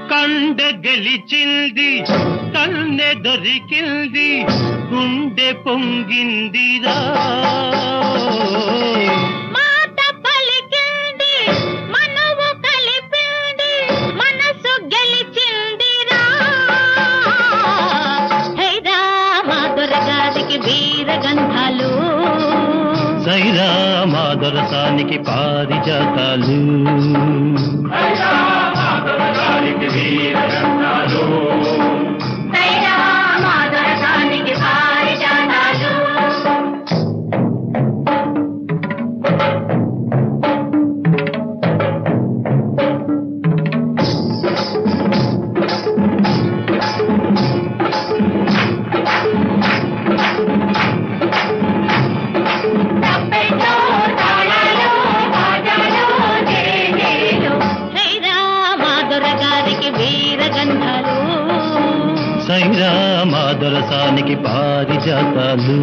కండ గెలిచింది కన్నె దొరికింది గుండె పొంగిందిరా మాట పలికింది మనవు కలిపింది మనసు గెలిచిందిరా హైరా మా దొరగారికి వీర గంధాలు సైరా మా దొరసానికి పారిజాతాలు హైరా మా దొరగారికి పారిజాతాలు తప్పెట్లో తాళాలు బాజాలు జేజేలు హైరా మా దొరగారికి వీర గంధాలు సైరా మా దొరసానికి పారిజాతాలు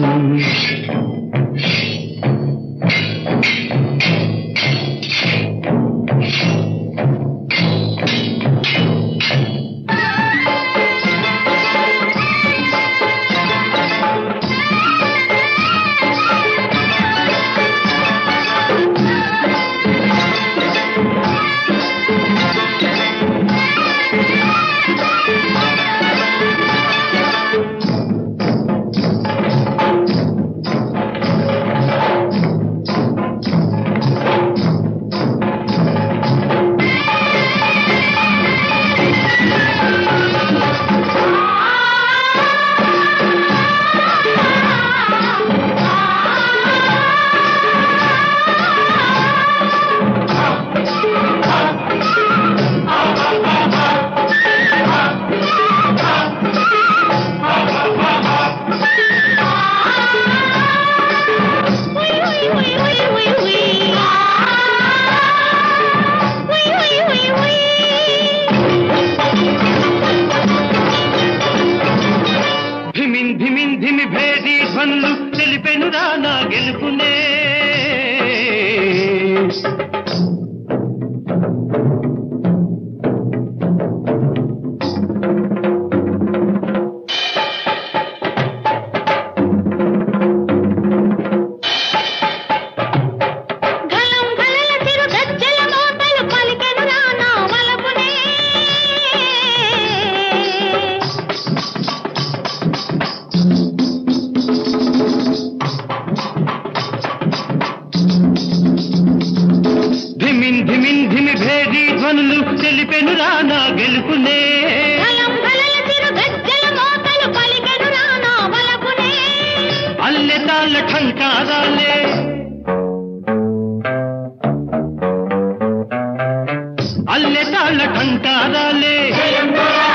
ధిమిన్ ధిమిన్ ధిమి భేది ధ్వనులు తెలిపెను రానా గెలుపునే గలం గలల చిరు గజ్జల మోతలు పలికెను రానా వలపునే ధిమిన్ ధిమిన్ ధిమి భేది ధ్వనులు తెలిపెను రానా గెలుపునే గలం గలల చిరు గజ్జల మోతలు పలికెను రానా వలపునే అల్లె తాళ్ళ ఠంకారాలే అల్లె తాళ్ళ ఠంకారాలే